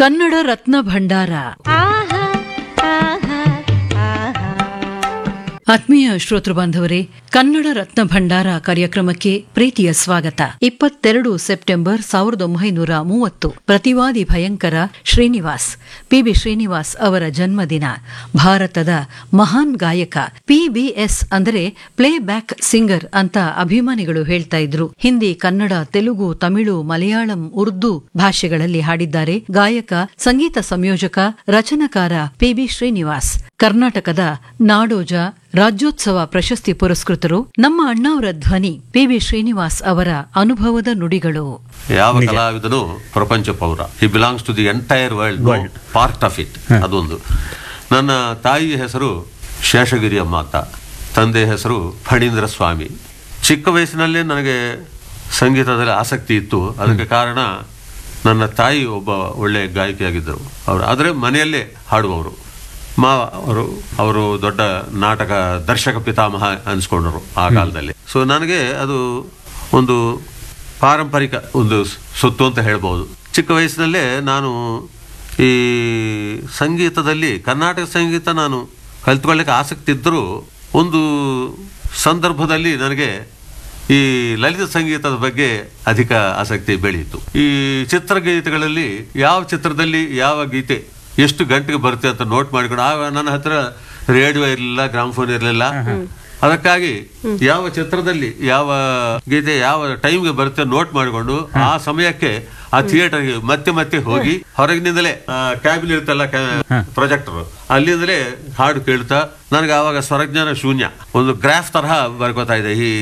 ಕನ್ನಡ ರತ್ನ ಭಂಡಾರ ಆತ್ಮೀಯ ಶ್ರೋತೃ ಬಾಂಧವರೇ ಕನ್ನಡ ರತ್ನ ಭಂಡಾರ ಕಾರ್ಯಕ್ರಮಕ್ಕೆ ಪ್ರೀತಿಯ ಸ್ವಾಗತ ಇಪ್ಪತ್ತೆರಡು ಸೆಪ್ಟೆಂಬರ್ ಸಾವಿರದ ಒಂಬೈನೂರ ಮೂವತ್ತು ಪ್ರತಿವಾದಿ ಭಯಂಕರ ಶ್ರೀನಿವಾಸ್ ಪಿಬಿ ಶ್ರೀನಿವಾಸ್ ಅವರ ಜನ್ಮದಿನ ಭಾರತದ ಮಹಾನ್ ಗಾಯಕ ಪಿಬಿಎಸ್ ಅಂದರೆ ಪ್ಲೇ ಬ್ಯಾಕ್ ಸಿಂಗರ್ ಅಂತ ಅಭಿಮಾನಿಗಳು ಹೇಳ್ತಾ ಇದ್ರು ಹಿಂದಿ ಕನ್ನಡ ತೆಲುಗು ತಮಿಳು ಮಲಯಾಳಂ ಉರ್ದು ಭಾಷೆಗಳಲ್ಲಿ ಹಾಡಿದ್ದಾರೆ ಗಾಯಕ ಸಂಗೀತ ಸಂಯೋಜಕ ರಚನಕಾರ ಪಿಬಿ ಶ್ರೀನಿವಾಸ್ ಕರ್ನಾಟಕದ ನಾಡೋಜ ರಾಜ್ಯೋತ್ಸವ ಪ್ರಶಸ್ತಿ ಪುರಸ್ಕೃತರು ನಮ್ಮ ಅಣ್ಣಾವರ ಧ್ವನಿ ಪಿಬಿ ಶ್ರೀನಿವಾಸ್ ಅವರ ಅನುಭವದ ನುಡಿಗಳು ಯಾವ ಕಲಾವಿದನು ಪ್ರಪಂಚ ಪೌರ he belongs to the entire world part of it ಅದೊಂದು ನನ್ನ ತಾಯಿಯ ಹೆಸರು ಶೇಷಗಿರಿ ಅಮ್ಮ ಅಂತ ತಂದೆ ಹೆಸರು ಫಣೀಂದ್ರ ಸ್ವಾಮಿ ಚಿಕ್ಕ ವಯಸ್ಸಿನಲ್ಲೇ ನನಗೆ ಸಂಗೀತದಲ್ಲಿ ಆಸಕ್ತಿ ಇತ್ತು ಅದಕ್ಕೆ ಕಾರಣ ನನ್ನ ತಾಯಿ ಒಬ್ಬ ಒಳ್ಳೆಯ ಗಾಯಕಿಯಾಗಿದ್ದರು ಅವರು ಆದರೆ ಮನೆಯಲ್ಲೇ ಹಾಡುವವರು ಮಾವ ಅವರು ಅವರು ದೊಡ್ಡ ನಾಟಕ ದರ್ಶಕ ಪಿತಾಮಹ ಅನ್ಸ್ಕೊಂಡರು ಆ ಕಾಲದಲ್ಲಿ ಸೊ ನನಗೆ ಅದು ಒಂದು ಪಾರಂಪರಿಕ ಒಂದು ಸೊತ್ತು ಅಂತ ಹೇಳ್ಬೋದು ಚಿಕ್ಕ ವಯಸ್ಸಿನಲ್ಲೇ ನಾನು ಈ ಸಂಗೀತದಲ್ಲಿ ಕರ್ನಾಟಕ ಸಂಗೀತ ನಾನು ಕಲ್ತ್ಕೊಳ್ಳಿಕ್ಕೆ ಆಸಕ್ತಿ ಇದ್ದರೂ ಒಂದು ಸಂದರ್ಭದಲ್ಲಿ ನನಗೆ ಈ ಲಲಿತ ಸಂಗೀತದ ಬಗ್ಗೆ ಅಧಿಕ ಆಸಕ್ತಿ ಬೆಳೆಯಿತು ಈ ಚಿತ್ರಗೀತೆಗಳಲ್ಲಿ ಯಾವ ಚಿತ್ರದಲ್ಲಿ ಯಾವ ಗೀತೆ ಎಷ್ಟು ಗಂಟೆಗೆ ಬರುತ್ತೆ ಅಂತ ನೋಟ್ ಮಾಡಿಕೊಂಡು ಆಗ ನನ್ನ ಹತ್ರ ರೇಡಿಯೋ ಇರಲಿಲ್ಲ ಗ್ರಾಮ್ಫೋನ್ ಇರಲಿಲ್ಲ ಅದಕ್ಕಾಗಿ ಯಾವ ಚಿತ್ರದಲ್ಲಿ ಯಾವ ಗೀತೆ ಯಾವ ಟೈಮ್ಗೆ ಬರುತ್ತೆ ನೋಟ್ ಮಾಡಿಕೊಂಡು ಆ ಸಮಯಕ್ಕೆ ಆ ಥಿಯೇಟರ್ಗೆ ಮತ್ತೆ ಮತ್ತೆ ಹೋಗಿ ಹೊರಗಿನಿಂದಲೇ ಕ್ಯಾಬಿನ್ ಇರುತ್ತಲ್ಲ ಪ್ರೊಜೆಕ್ಟರ್ ಅಲ್ಲಿಂದಲೇ ಹಾಡು ಕೇಳ್ತಾ ನನಗೆ ಆವಾಗ ಸ್ವರಜ್ಞಾನ ಶೂನ್ಯ ಒಂದು ಗ್ರಾಫ್ ತರಹ ಬರ್ಕೋತಾ ಇದೆ ಈ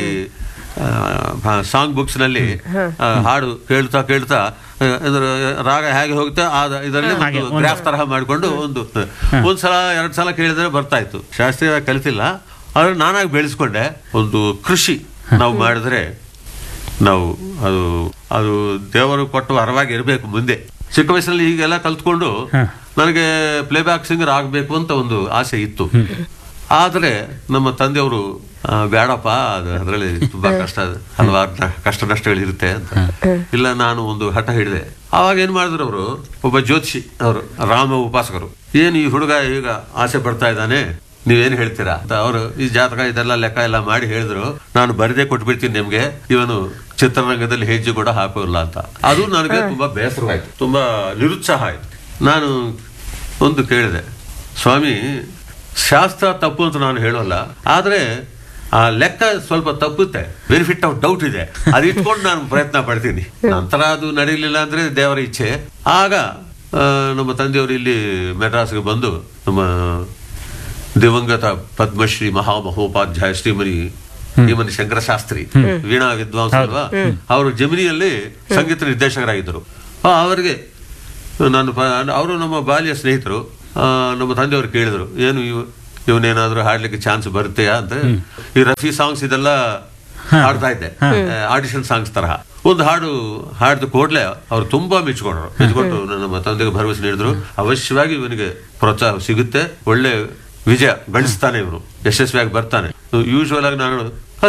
ಸಾಂಗ್ ಬುಕ್ಸ್ ನಲ್ಲಿ ಆ, ಹಾಡು ಕೇಳ್ತಾ ಕೇಳ್ತಾ ಆ, ಇದ್ರ ರಾಗ ಹೇಗೆ ಹೋಗುತ್ತೆ ಆ ಇದರಲ್ಲಿ ಒಂದು ಗ್ರಾಫ್ ತರಹ ಮಾಡಿಕೊಂಡು ಒಂದು ಒಂದ್ಸಲ ಎರಡ್ ಸಲ ಕೇಳಿದ್ರೆ ಬರ್ತಾ ಇತ್ತು ಶಾಸ್ತ್ರೀಯವಾಗಿ ಕಲಿತಿಲ್ಲ ಆದ್ರೆ ನಾನಾಗಿ ಬೆಳೆಸ್ಕೊಂಡೆ ಒಂದು ಕೃಷಿ ನಾವು ಮಾಡಿದ್ರೆ ನಾವು ಅದು ಅದು ದೇವರು ಕೊಟ್ಟು ವರವಾಗಿ ಇರಬೇಕು ಮುಂದೆ ಚಿಕ್ಕ ವಯಸ್ಸಿನಲ್ಲಿ ಹೀಗೆಲ್ಲ ಕಲ್ತ್ಕೊಂಡು ನನಗೆ ಪ್ಲೇಬ್ಯಾಕ್ ಸಿಂಗರ್ ಆಗಬೇಕು ಅಂತ ಒಂದು ಆಸೆ ಇತ್ತು ಆದರೆ ನಮ್ಮ ತಂದೆಯವರು ಆ, ಬೇಡಪ್ಪ ಅದು ಅದರಲ್ಲಿ ತುಂಬಾ ಕಷ್ಟ ಹಲವಾರು ನ- ಕಷ್ಟ ನಷ್ಟಗಳು ಇರುತ್ತೆ ಅಂತ ಇಲ್ಲ ನಾನು ಒಂದು ಹಠ ಹಿಡಿದೆ ಆವಾಗ ಏನ್ ಮಾಡಿದ್ರು ಅವರು ಒಬ್ಬ ಜ್ಯೋತಿಷಿ ಅವರು ರಾಮ ಉಪಾಸಕರು ಏನು ಈ ಹುಡುಗ ಈಗ ಆಸೆ ಪಡ್ತಾ ಇದ್ದಾನೆ ನೀವೇನ್ ಹೇಳ್ತೀರಾ ಅಂತ ಅವರು ಈ ಜಾತಕ ಇದೆಲ್ಲ ಲೆಕ್ಕ ಎಲ್ಲ ಮಾಡಿ ಹೇಳಿದ್ರು ನಾನು ಬರದೇ ಕೊಟ್ಬಿಡ್ತೀನಿ ನಿಮ್ಗೆ ಇವನು ಚಿತ್ರರಂಗದಲ್ಲಿ ಹೆಜ್ಜೆ ಕೂಡ ಹಾಕೋಲ್ಲ ಅಂತ ಅದು ನನಗೆ ತುಂಬಾ ಬೇಸರವಾಯ್ತು ತುಂಬಾ ನಿರುತ್ಸಾಹ ಆಯ್ತು ನಾನು ಒಂದು ಕೇಳಿದೆ ಸ್ವಾಮಿ ಶಾಸ್ತ್ರ ತಪ್ಪು ಅಂತ ನಾನು ಹೇಳೋಲ್ಲ ಆದ್ರೆ ಆ ಲೆಕ್ಕ ಸ್ವಲ್ಪ ತಪ್ಪುತ್ತೆ ಬೆನಿಫಿಟ್ ಆಫ್ ಡೌಟ್ ಇದೆ ಅದು ಇಟ್ಕೊಂಡು ನಾನು ಪ್ರಯತ್ನ ಪಡ್ತೀನಿ ನಂತರ ಅದು ನಡೀಲಿಲ್ಲ ಅಂದ್ರೆ ದೇವರ ಇಚ್ಛೆ ಆಗ ಆ, ನಮ್ಮ ತಂದೆಯವರು ಇಲ್ಲಿ ಮೆಡ್ರಾಸ್ಗೆ ಬಂದು ನಮ್ಮ ದಿವಂಗತ ಪದ್ಮಶ್ರೀ ಮಹಾಮಹೋಪಾಧ್ಯಾಯ ಶ್ರೀಮನಿ ಶ್ರೀಮನಿ ಶಂಕರಶಾಸ್ತ್ರಿ ವೀಣಾ ವಿದ್ವಾಂಸ ಅಲ್ವಾ ಅವರು ಜಮಿನಿಯಲ್ಲಿ ಸಂಗೀತ ನಿರ್ದೇಶಕರಾಗಿದ್ದರು ಆ, ಅವರಿಗೆ ನಾನು ಅವರು ನಮ್ಮ ಬಾಲ್ಯ ಸ್ನೇಹಿತರು ಆ, ನಮ್ಮ ತಂದೆಯವರು ಕೇಳಿದ್ರು ಏನು ಇವ್ ಇವನೇನಾದ್ರೂ ಹಾಡ್ಲಿಕ್ಕೆ ಚಾನ್ಸ್ ಬರುತ್ತೆಯಾ ಅಂತ ಈ ರಫಿ ಸಾಂಗ್ಸ್ ಇದೆಲ್ಲ ಹಾಡ್ತಾ ಇದ್ದೆ ಆಡಿಷನ್ ಸಾಂಗ್ಸ್ ತರಹ ಒಂದು ಹಾಡು ಹಾಡಿದ ಕೂಡಲೇ ಅವ್ರು ತುಂಬಾ ಮೆಚ್ಕೊಂಡ್ರು ಮೆಚ್ಕೊಂಡು ನಮ್ಮ ತಂದೆಗೆ ಭರವಸೆ ನೀಡಿದ್ರು ಅವಶ್ಯವಾಗಿ ಇವನಿಗೆ ಪ್ರೋತ್ಸಾಹ ಸಿಗುತ್ತೆ ಒಳ್ಳೆ ವಿಜಯ ಗಳಿಸ್ತಾನೆ ಇವನು ಯಶಸ್ವಿಯಾಗಿ ಬರ್ತಾನೆ ಯೂಶುವಲ್ ಆಗಿ ನಾನು